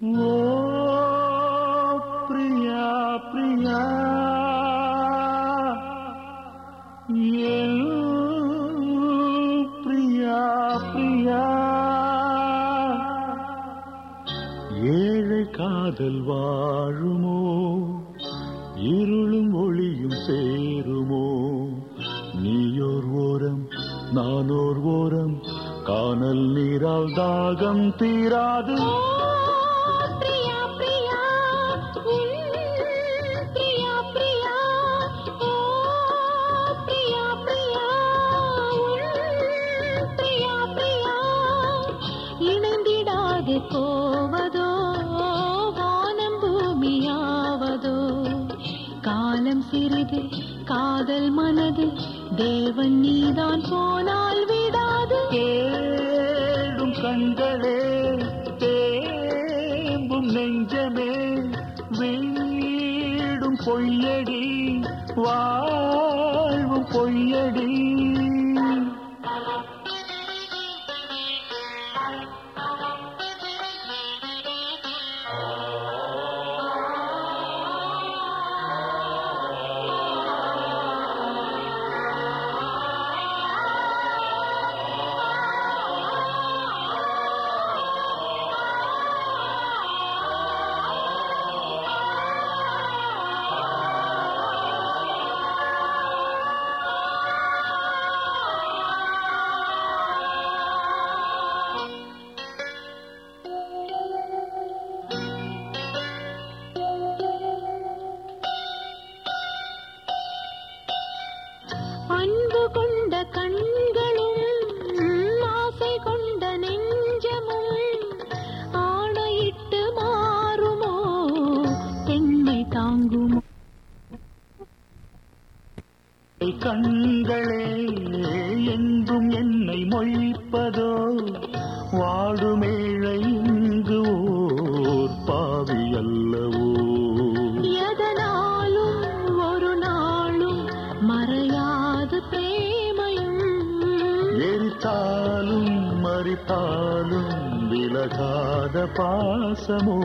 ஓ பிரியா பிரியா என் பிரியா பிரியா ஏழை காதல் வாழுமோ இருளும் ஒளியும் சேருமோ நீயோர் ஓரம் நானோர் ஓரம் காணல் நீரால் தாகம் தீராது பிரியா பிரியா பிரியா பிரியா ஓ பிரியா பிரியா பிரியா பிரியா இணைந்திடாது போவதோ வானம் பூமியாவதோ காலம் சிறிது காதல் மனது தேவன் நீதான் போனால் விடாது தேடும் கண்களே தேம்பும் நெஞ்சமே வீடும் பொய்யடி வாழ்வும் பொய்யடி அன்பு கொண்ட கண்களும் ஆசை கொண்ட நெஞ்சமும் ஆணையிட்டு மாறுமோ பெண்மை தாங்குமோ கண்களே என்றும் என்னை மொய்ப்பதோ வாடுமேழை இங்கு ஓர் பாவி அல்லவோ எதனாலும் ஒரு நாளும் மறையாது பிரேமையும் எரித்தாலும் மறித்தாலும் விலகாத பாசமோ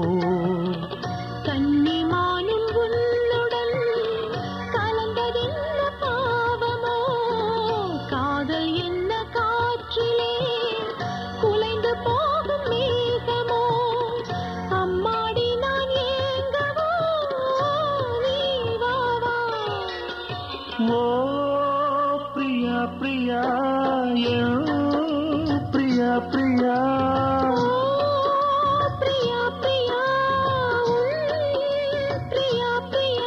கன்னிமானும் உன்னுடன் கலந்ததென்ன பாவமோ காதல் என்ன காற்றிலே குலைந்து போகும் மேகமோ அம்மாடி நான் ஏங்கவோ நீ வா வா ஓ பிரியா பிரியா என் பிரியா பிரியா பிரியா பிரியா பிரியா பிரியா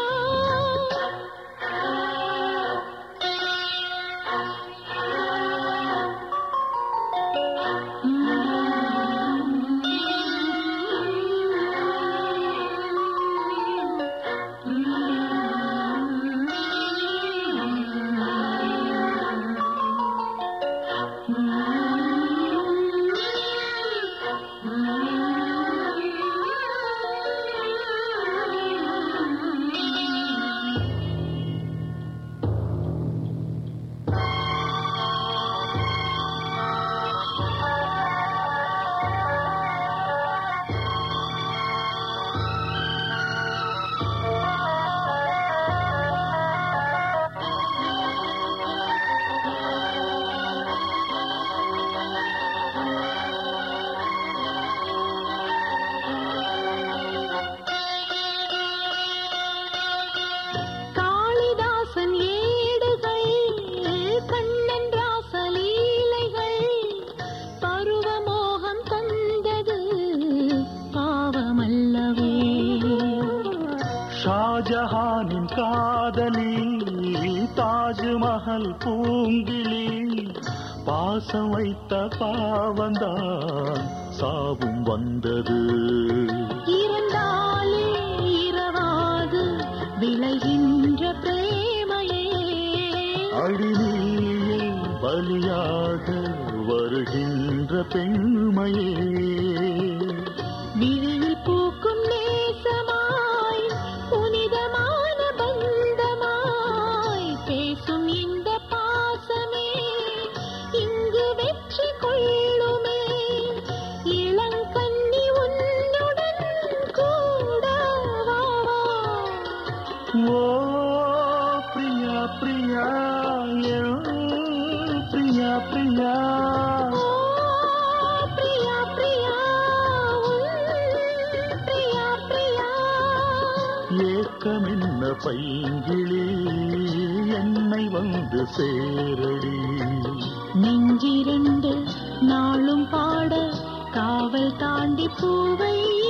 காளிதாசன் ஏடுகள் கண்ணன் ராசலீலைகள் பருவமோகம் தந்தது பாவமல்லவே ஷாஜஹானின் காதலி தாஜ்மஹல் பூங்கிளி பாசம் வைத்த பாவந்தான் சாவும் வந்தது இருந்தாலே இரவாது விளைகின்ற பிரேமையே அடிநீயே பலியாக வருகின்ற பெண்மையே விழியில் பூக்கும் நேசமாய் புனிதமான பந்தமாய் பேசும் இந்த பாசமே இங்கு வெற்றி கொள்ளுமே இளங்கண்ணி உன்னுடன் ஓ பிரியா பிரியா என் பிரியா பிரியா ஓ பிரியா பிரியா உன் பிரியா பிரியா ஏக்கம் என்ன பைங்கிளி என்னை வந்து சேரடி நெஞ்சிரண்டு நாளும் பாட காவல் தாண்டி பூவை